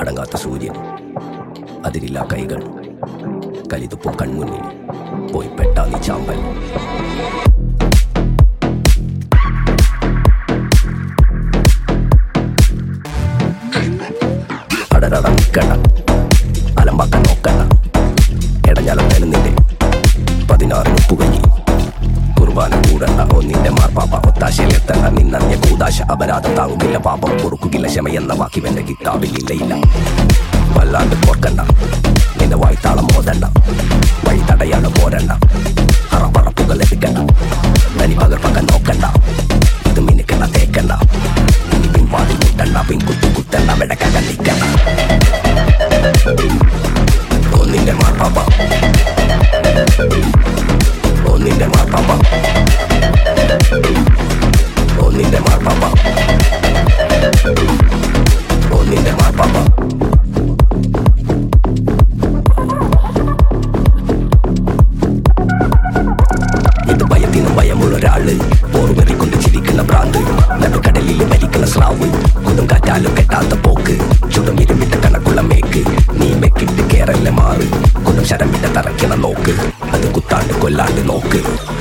അടങ്ങാത്ത സൂര്യൻ അതിരില്ല കൈകൾ കലിതുപ്പും കൺമുന്നിൽ പോയി പെട്ടാ നീ ചാമ്പൽ അടരട നിൽക്കണ്ട അലമ്പാക്കാൻ നോക്കണ്ട ഇടഞ്ഞാലം തരുന്നില്ലേ പതിനാറ് മുപ്പുകഞ്ഞി കുർബാന കൂടണ്ട ഒന്നിന്റെ മാർപ്പാപ്പ ഒത്താശയിലെത്തണ്ട നിന്നറിഞ്ഞ കൂതാശ അപരാധം താങ്ങുകില്ല പാപം പൊറുക്കുകില്ല ക്ഷമയെന്ന വാക്കി എന്റെ കിതാബിൽ ഇല്ല ഇല്ല വല്ലാണ്ട് പോർക്കണ്ട നിന്റെ വായ്ത്താളം മോതണ്ട വഴി തടയാണ് പോരണ്ട അറപ്പറപ്പുകൾ ലഭിക്കണ്ട തനി പകർപ്പക്കാൻ നോക്കണ്ട ഇത് മിനുക്കണ്ട തേക്കണ്ട ഇനി പിൻവാതിൽ മുട്ടണ്ട പിൻകുത്തു കുത്തണ്ട വിടക്കണ്ട നിൽക്കണ്ട ഒന്നിന്റെ മാർപ്പാപ്പ ഒന്നിന്റെ മാർപ്പാപ്പ ഒന്നിന്റെ മാർപ്പാപ്പ ഒന്നിന്റെ മാർപ്പാപ്പ ഇത് ഭയത്തിനും ഭയമുള്ള ഒരാള് ഓർമ്മറിക്കൊണ്ട് ചിരിക്കുന്ന ഭ്രാന്ത് നടുക്കടലിൽ മരിക്കുന്ന സ്രാവ് കൊടും കാറ്റാലും കെട്ടാത്ത പോക്ക് ചുടും ഇരുമിട്ട കണക്കുള്ള മേക്ക് നീ മെക്കിട്ട് കേറല്ല മാറ് കൊടും ശരമിട്ട തറയ്ക്കണ നോക്ക് അത് കുത്താണ്ട് കൊല്ലാണ്ട് നോക്ക്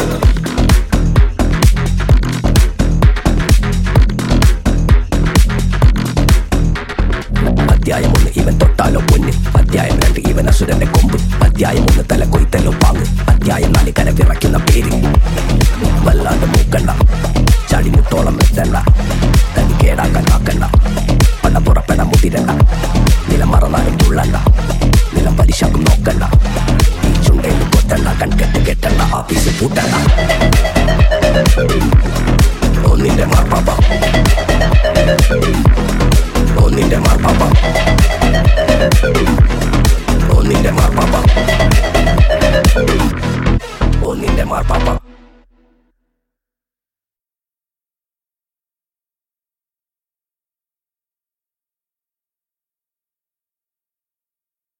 അധ്യായം ഒന്ന് ഇവൻ തൊട്ടാലോ പൊന്ന് അധ്യായം രണ്ട് ഇവൻ അസുരന്റെ കൊമ്പ് അധ്യായം ഒന്ന് തല കൊയ്ത്തലോ പാങ്ങ് അധ്യായം നാല് കര വിറയ്ക്കുന്ന പേര്